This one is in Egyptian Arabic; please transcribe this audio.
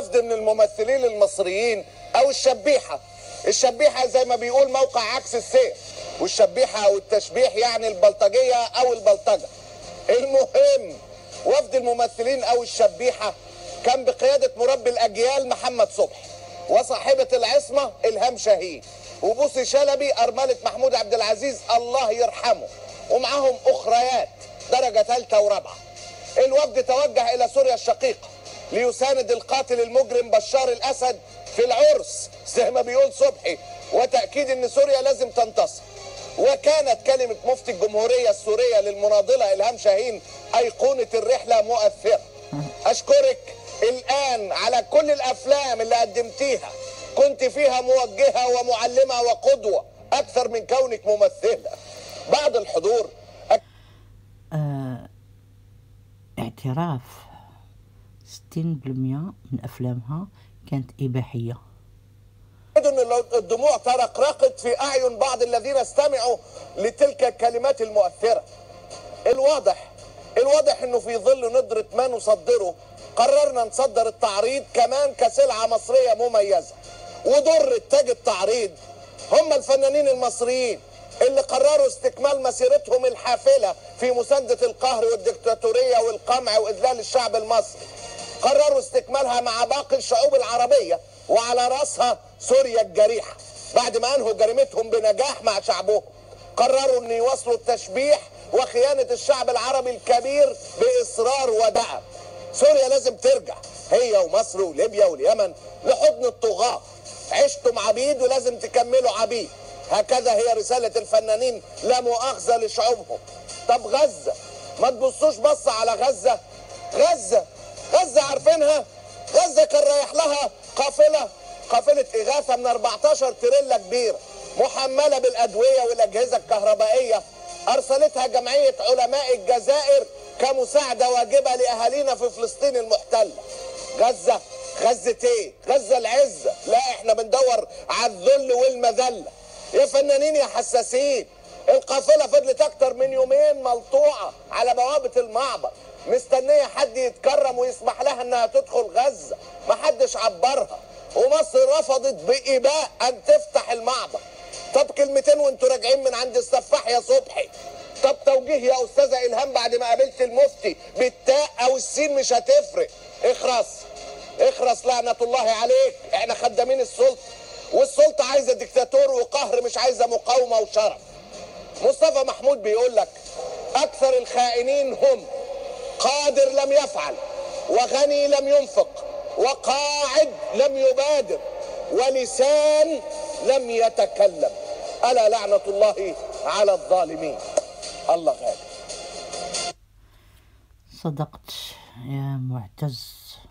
وفد من الممثلين المصريين او الشبيحه الشبيحه زي ما بيقول موقع عكس السير والشبيحه او التشبيح يعني البلطجيه او البلطجه المهم وفد الممثلين او الشبيحه كان بقياده مربي الاجيال محمد صبحي وصاحبه العصمه الهام شاهين وبوسي شلبي ارمله محمود عبد العزيز الله يرحمه ومعاهم اخريات درجه ثالثه ورابعه الوفد توجه الى سوريا الشقيقه ليساند القاتل المجرم بشار الاسد في العرس زي ما بيقول صبحي وتاكيد ان سوريا لازم تنتصر وكانت كلمه مفتي الجمهوريه السوريه للمناضله الهام شاهين ايقونه الرحله مؤثره اشكرك الان على كل الافلام اللي قدمتيها كنت فيها موجهه ومعلمه وقدوه اكثر من كونك ممثله بعد الحضور آه اعتراف 60% من أفلامها كانت إباحية أجد أن الدموع ترقرقت في أعين بعض الذين استمعوا لتلك الكلمات المؤثرة الواضح الواضح أنه في ظل ندرة ما نصدره قررنا نصدر التعريض كمان كسلعة مصرية مميزة ودر تاج التعريض هم الفنانين المصريين اللي قرروا استكمال مسيرتهم الحافلة في مساندة القهر والدكتاتورية والقمع وإذلال الشعب المصري قرروا استكمالها مع باقي الشعوب العربية وعلى رأسها سوريا الجريحة بعد ما أنهوا جريمتهم بنجاح مع شعبهم قرروا أن يواصلوا التشبيح وخيانة الشعب العربي الكبير بإصرار ودعم سوريا لازم ترجع هي ومصر وليبيا واليمن لحضن الطغاة عشتم عبيد ولازم تكملوا عبيد هكذا هي رسالة الفنانين لا مؤاخذة لشعوبهم طب غزة ما تبصوش بص على غزة غزة غزة عارفينها غزة كان رايح لها قافلة قافلة إغاثة من 14 تريلا كبيرة محملة بالأدوية والأجهزة الكهربائية أرسلتها جمعية علماء الجزائر كمساعدة واجبة لأهالينا في فلسطين المحتلة غزة غزة ايه؟ غزة العزة لا احنا بندور على الذل والمذلة يا فنانين يا حساسين القافلة فضلت اكتر من يومين ملطوعة على بوابة المعبر مستنية حد يتكرم ويسمح لها انها تدخل غزة محدش عبرها ومصر رفضت بإباء ان تفتح المعبر طب كلمتين وانتوا راجعين من عند السفاح يا صبحي طب توجيه يا استاذة الهام بعد ما قابلت المفتي بالتاء او السين مش هتفرق اخرس اخرس لعنة الله عليك احنا خدامين السلطة والسلطة عايزة ديكتاتور وقهر مش عايزة مقاومة وشرف مصطفى محمود بيقول لك اكثر الخائنين هم قادر لم يفعل وغني لم ينفق وقاعد لم يبادر ولسان لم يتكلم ألا لعنة الله على الظالمين الله غالب صدقت يا معتز